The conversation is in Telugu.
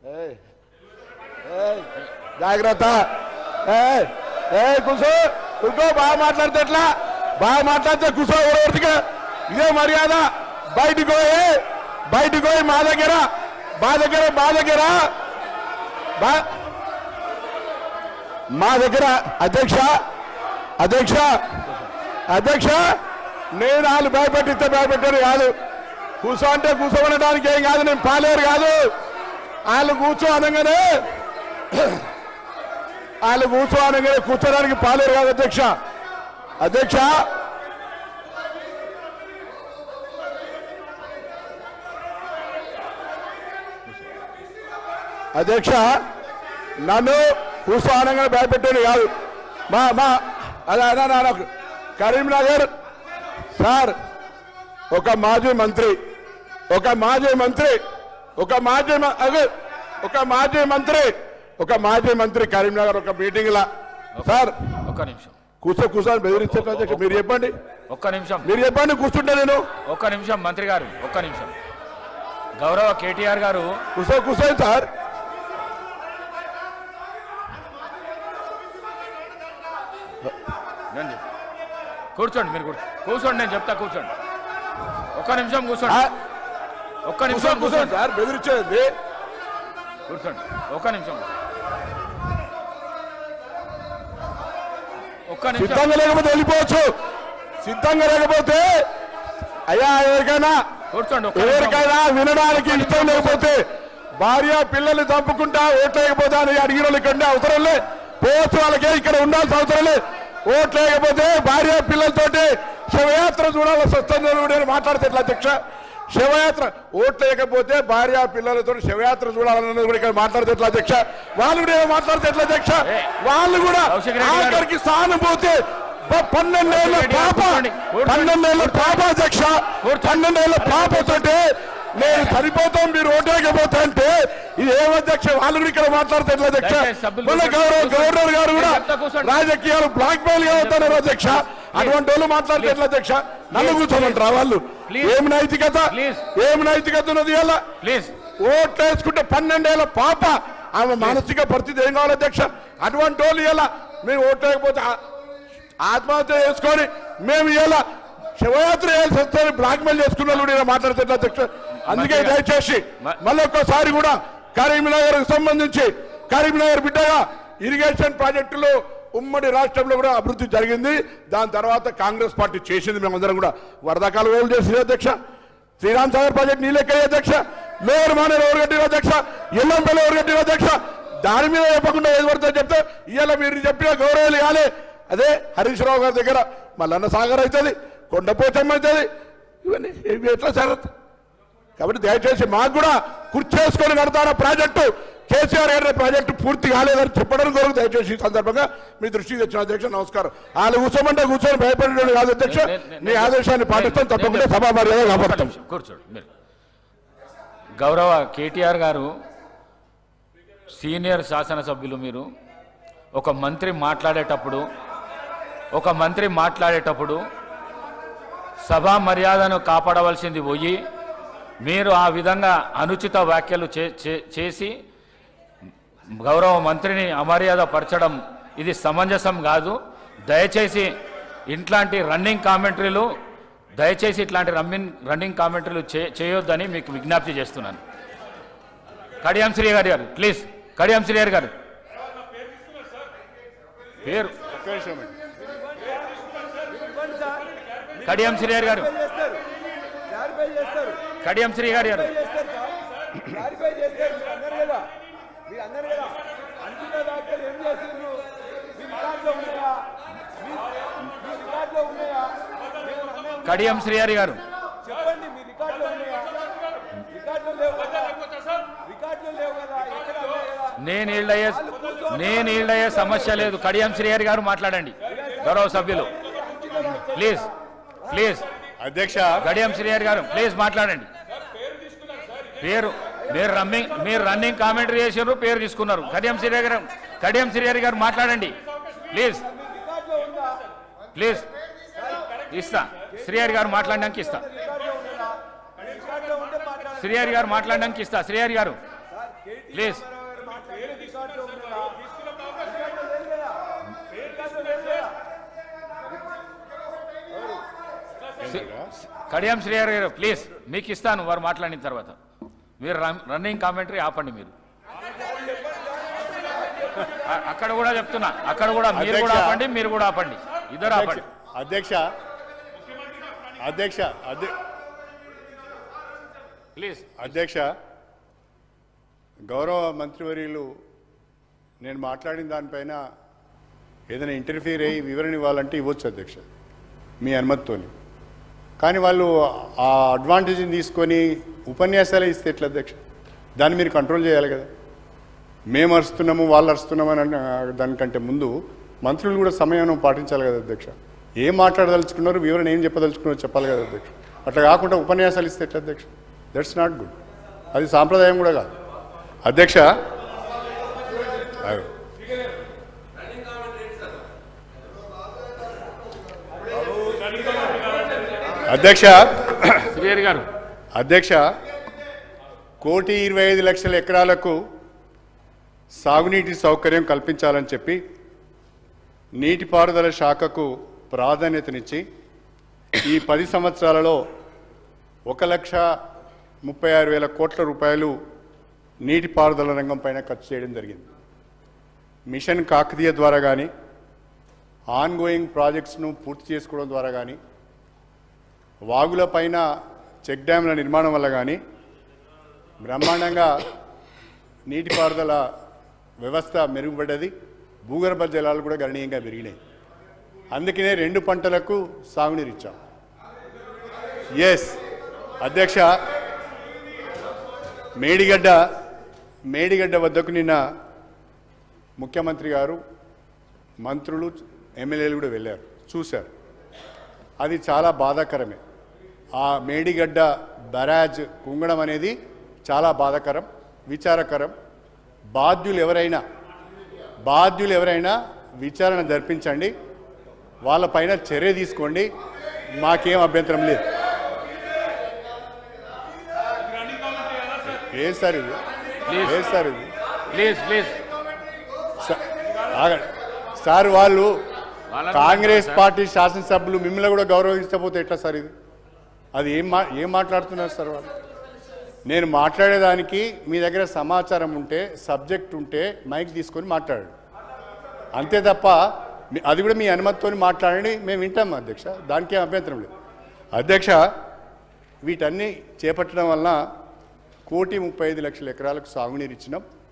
ఏయ్. ఏయ్. జాగ్రత్త ఏయ్. ఏయ్, కూర్చో కూర్చో బాగా మాట్లాడితే ఎట్లా బాగా మాట్లాడితే కూర్చో ఎవరికి ఇదే మర్యాద బయటికి పోయి బయటికి పోయి మా దగ్గర మా దగ్గర మా దగ్గర బా- మా దగ్గర అధ్యక్ష అధ్యక్ష అధ్యక్ష నేను వాళ్ళు భయపెట్టిస్తే భయపెట్టారు కాదు కూర్చో అంటే కూర్చోబడడానికి ఏం కాదు నేను పాలేరు కాదు వాళ్ళు కూర్చో అనగానే వాళ్ళు కూర్చో అనగానే కూర్చోడానికి పాలేరు కాదు అధ్యక్ష అధ్యక్ష అధ్యక్ష నన్ను కూర్చో అనగానే భయపెట్టారు కాదు మా మా అదే అదే నా నాకు కరీంనగర్ సార్ ఒక మాజీ మంత్రి ఒక మాజీ మంత్రి ఒక మాజీ మ- అదే ఒక మాజీ మంత్రి ఒక మాజీ మంత్రి కరీంనగర్ ఒక మీటింగ్ లా సార్ ఒక్క నిమిషం కూర్చో కూర్చొని బెదిరించారు అధ్యక్ష మీరు చెప్పండి ఒక్క నిమిషం మీరు చెప్పండి కూర్చుంటే నేను ఒక్క నిమిషం మంత్రి గారు ఒక్క నిమిషం గౌరవ కేటీఆర్ గారు కూర్చో కూర్చోండి సార్ నేను చెప్- కూర్చోండి మీరు కూర్చో కూర్చోండి నేను చెప్తా కూర్చోండి ఒక్క నిమిషం ఆ, కూర్చోండి ఒక్క కూర్చో నిమిషం కూర్చోండి కూర్చోండి సార్ బెదిరించేది కూర్చోండి ఒక్క నిమిషం ఒక్క నిమిషం సిద్ధంగా లేకపోతే వెళ్ళిపోవచ్చు సిద్ధంగా లేకపోతే అయ్యా ఎవరికైనా కూర్చోండి ఒక్క నిమిషం ఎవరికైనా వినడానికి ఇష్టం లేకపోతే భార్య పిల్లల్ని చంపుకుంటా ఓట్లు లేకపోతే అని అడిగిన వాళ్ళు ఇక్కడ ఉండే అవసరం లే పోవచ్చు వాళ్ళకే ఇక్కడ ఉండాల్సిన అవసరం లే ఓట్లు లేకపోతే భార్య పిల్లలతోటి శవయాత్ర చూడాల్సి వస్తుంది అని నేను మాట్లాడితే ఎట్లా అధ్యక్ష శవయాత్ర ఓట్లు లేకపోతే భార్య పిల్లలతో శవయాత్ర చూడాలన్నది కూడా ఇక్కడ మాట్లాడితే ఎట్లా అధ్యక్ష వాళ్ళు కూడా ఏమో మాట్లాడితే ఎట్లా అధ్యక్ష ఏ, వాళ్ళు కూడా కౌశిక్ రెడ్డి గారు. ఆఖరికి సానుభూతి ప- పన్నెండేళ్ల కౌశిక్ రెడ్డి గారు పాప కూర్చోండి, కూర్చోండి. పన్నెండేళ్ల పాప అధ్యక్ష పన్నెండేళ్ల పాపతోటి నేను సరిపోతాం మీరు ఓటేయకపోతే అంటే ఇది ఏం అధ్యక్ష వాళ్ళు కూడా ఇక్కడ మాట్లాడితే ఎట్లా అధ్యక్ష దయచేసి సభ్యులు మొన్న కూర్చోండి. గౌరవ గవర్నర్ గారు కూడా నేను చెప్తా కూర్చోండి. రాజకీయాలు బ్లాక్ మెయిల్ గా అవుతున్నారు అధ్యక్ష అటువంటి వాళ్ళు మాట్లాడితే ఎట్లా అధ్యక్ష నన్ను కూర్చోమంటారా వాళ్ళు Please. ఏం నైతికత Please. ఏం నైతికత ఉన్నది ఇలా ప్లీజ్ ఓట్లు వేసుకుంటే పన్నెండేళ్ల పాప ఆమె మానసిక పరిస్థితి ఏం కావాలి అధ్యక్ష అటువంటి వాళ్ళు ఇలా మేము ఓట్లు వేయకపోతే ఆ- ఆత్మహత్య చేసుకొని మేము ఇలా శివయాత్ర చేయాల్సి వస్తే బ్లాక్ మెయిల్ చేసుకున్న వాళ్ళు కూడా ఇలా మాట్లాడుతున్నారు అధ్యక్ష అందుకే మంచిగా. దయచేసి మ- మళ్ళీ ఒక్కసారి కూడా కరీంనగర్ సంబంధించి కరీంనగర్ బిడ్డగా ఇరిగేషన్ ప్రాజెక్టులు ఉమ్మడి రాష్ట్రంలో కూడా అభివృద్ధి జరిగింది దాని తర్వాత కాంగ్రెస్ పార్టీ చేసింది మేమందరం కూడా వరదకాలు వేలు చేసింది అధ్యక్ష శ్రీరామ్ సాగర్ ప్రాజెక్ట్ నీళ్ళెక్కయ్య అధ్యక్ష లేరు మానేరు ఎవరు కట్టిన అధ్యక్ష ఎల్లంపల్లి ఎవరు కట్టిన అధ్యక్ష దాని మీద చెప్పకుండా ఏది పడుతుందో చెప్తే ఇవాళ మీరు చెప్పిన గౌరవాలు కాలే అదే హరీష్ రావు గారి దగ్గర మల్లన్న సాగర్ అవుతుంది కొండపోచమ్మ అవుతుంది ఇవన్నీ ఇవి ఎట్లా జరుగుతుంది కాబట్టి దయచేసి మాకు కూడా కుర్చేసుకొని కడతారా ప్రాజెక్టు కేసీఆర్ గారి ప్రాజెక్టు పూర్తి కాలేదని చెప్పడం కొరకు దయచేసి ఈ సందర్భంగా మీ దృష్టికి తెచ్చిన అధ్యక్ష నమస్కారం వాళ్ళు కూర్చోమంటే కూర్చొని భయపడేవాడు కాదు అధ్యక్ష నే- నే- మీ ఆదేశాన్ని పాటిస్తాం నేను- తప్పకుండా నేను- సభా మర్యాద ఒక్క కాపాడతాం నిమిషం, కూర్చోండి మీరు గౌరవ కేటీఆర్ గారు సీనియర్ శాసనసభ్యులు మీరు ఒక మంత్రి మాట్లాడేటప్పుడు ఒక మంత్రి మాట్లాడేటప్పుడు సభా మర్యాదను కాపాడవలసింది పోయి మీరు ఆ విధంగా అనుచిత వ్యాఖ్యలు చే- చే- చేసి గౌరవ మంత్రిని అమర్యాద పరచడం ఇది సమంజసం కాదు దయచేసి ఇట్లాంటి రన్నింగ్ కామెంటరీలు దయచేసి ఇట్లాంటి రన్నింగ్ రన్నింగ్ కామెంటరీలు చే- చేయొద్దని మీకు విజ్ఞప్తి చేస్తున్నాను కడియం శ్రీ గారి గారు ప్లీజ్ కడియం శ్రీ గారి గారు పేరు కడియం శ్రీ గారి గారు చేస్తారు క్లారిఫై చేస్తారు కడియం శ్రీ గారి గారు చేస్తారు సార్ క్లారిఫై చేస్తారు మీరు అన్నారు కదా మీరు అన్నారు కదా అంకిత వ్యాఖ్యలు ఏం చేసిండ్రు మీ రికార్డులో ఉన్నాయా మీ మీ రికార్డులో ఉన్నాయా మేము అన్నే ఉన్నాయా? కడియం శ్రీ గారి గారు చెప్పండి మీ రికార్డులో ఉన్నాయా రికార్డులో లేవు కదా రికార్డులో లేవు కదా ఎక్కడ ఉన్నాయి కదా నేను ఈళ్ళయ్యే నేను ఈళ్ళయ్యే సమస్య లేదు కడియం శ్రీహరి గారు మాట్లాడండి గౌరవ సభ్యులు ప్లీజ్ ప్లీజ్ అధ్యక్ష గడియం శ్రీహరి గారు ప్లీజ్ మాట్లాడండి పేరు మీరు రన్నింగ్ మీరు రన్నింగ్ కామెంటరీ చేసారు పేరు తీసుకున్నారు కడియం శ్రీహరి గారు కడియం శ్రీహరి గారు మాట్లాడండి ప్లీజ్ రికార్డులో ఉందా ప్లీజ్ ఇస్తా శ్రీహరి గారు మాట్లాడడానికి ఇస్తా రికార్డులో ఉన్నదా రికార్డులో ఉంటే మాట్లాడండి శ్రీహరి గారు మాట్లాడడానికి ఇస్తా శ్రీహరి గారు ప్లీజ్ రామారావు గారు మాట్లాడే రికార్డులో ఉన్నాయా? రికార్డులో లేదు కదా? రికార్డులో లేదు కదా? కడియం శ్రీహరి గారు ప్లీజ్ మీకు ఇస్తాను వారు మాట్లాడిన తర్వాత మీరు రన్- రన్నింగ్ కామెంటరీ ఆపండి మీరు అ- అక్కడ కూడా చెప్తున్నా అక్కడ కూడా మీరు కూడా అధ్యక్ష. ఆపండి మీరు కూడా ఆపండి ఇద్దరు ఆపండి అధ్యక్ష అధ్యక్ష అధ్య- ప్లీజ్ అధ్యక్ష గౌరవ మంత్రివర్యులు నేను మాట్లాడిన దానిపైన ఏదైనా ఇంటర్ఫియర్ అయ్యి వివరణ ఇవ్వాలంటే ఇవ్వచ్చు అధ్యక్ష మీ అనుమతితోని కానీ వాళ్ళు ఆ అడ్వాంటేజ్ని తీసుకొని ఉపన్యాసాలే ఇస్తే ఎట్లా అధ్యక్ష దాన్ని మీరు కంట్రోల్ చేయాలి కదా మేము అరుస్తున్నాము వాళ్ళు అరుస్తున్నాము అని అన్న- దానికంటే ముందు మంత్రులు కూడా సమయం పాటించాలి కదా అధ్యక్ష ఏం మాట్లాడదలుచుకున్నారు వివరణ ఏం చెప్పదలుచుకున్నారో చెప్పాలి కదా అధ్యక్ష అట్లా కాకుండా ఉపన్యాసాలు ఇస్తే ఎట్లా అధ్యక్ష దట్స్ నాట్ గుడ్ అది సాంప్రదాయం కూడా కాదు అధ్యక్ష ఆగు. అధ్యక్ష శ్రీహరి గారు అధ్యక్ష కోటి ఇరవై ఐదు లక్షల ఎకరాలకు సాగునీటి సౌకర్యం కల్పించాలని చెప్పి నీటిపారుదల శాఖకు ప్రాధాన్యతనిచ్చి ఈ పది సంవత్సరాలలో ఒక లక్ష ముప్పై ఆరు వేల కోట్ల రూపాయలు నీటిపారుదల రంగం పైన ఖర్చు చేయడం జరిగింది మిషన్ కాకతీయ ద్వారా కానీ ఆన్గోయింగ్ ప్రాజెక్ట్స్ను పూర్తి చేసుకోవడం ద్వారా కానీ వాగుల పైన చెక్ డ్యామ్ల నిర్మాణం వల్ల కానీ బ్రహ్మాండంగా నీటిపారుదల వ్యవస్థ మెరుగుపడ్డది భూగర్భ జలాలు కూడా గణనీయంగా పెరిగినాయి అందుకనే రెండు పంటలకు సాగునీరు ఇచ్చాం ఎస్ అధ్యక్ష మేడిగడ్డ మేడిగడ్డ వద్దకు నిన్న ముఖ్యమంత్రి గారు మంత్రులు ఎమ్మెల్యేలు కూడా వెళ్ళారు చూశారు అది చాలా బాధాకరమే ఆ మేడిగడ్డ బరాజ్ కుంగడం అనేది చాలా బాధాకరం విచారకరం బాధ్యులు ఎవరైనా బాధ్యులు ఎవరైనా విచారణ జరిపించండి వాళ్ళపైన చర్య తీసుకోండి మాకేం అభ్యంతరం లేదు ఏ సార్ ఇది ప్లీజ్ ఏ సార్ ఇది ప్లీజ్ ప్లీజ్ స- ఆగండి. సార్ వాళ్ళు వాళ్ళని కాంగ్రెస్ సార్. పార్టీ శాసనసభ్యులు మిమ్మల్ని కూడా గౌరవించకపోతే ఎట్లా సార్ ఇది అది ఏం మా ఏం మాట్లాడుతున్నారు సార్ వాళ్ళు నేను మాట్లాడేదానికి మీ దగ్గర సమాచారం ఉంటే సబ్జెక్ట్ ఉంటే మైక్ తీసుకొని మాట్లాడండి అంతే తప్ప మీ- అది కూడా మీ అనుమతితో మాట్లాడండి మేము వింటాం అధ్యక్ష దానికేం అభ్యంతరం లేదు అధ్యక్ష వీటన్నీ చేపట్టడం వలన కోటి ముప్పై ఐదు లక్షల ఎకరాలకు సాగునీరు ఇచ్చినాం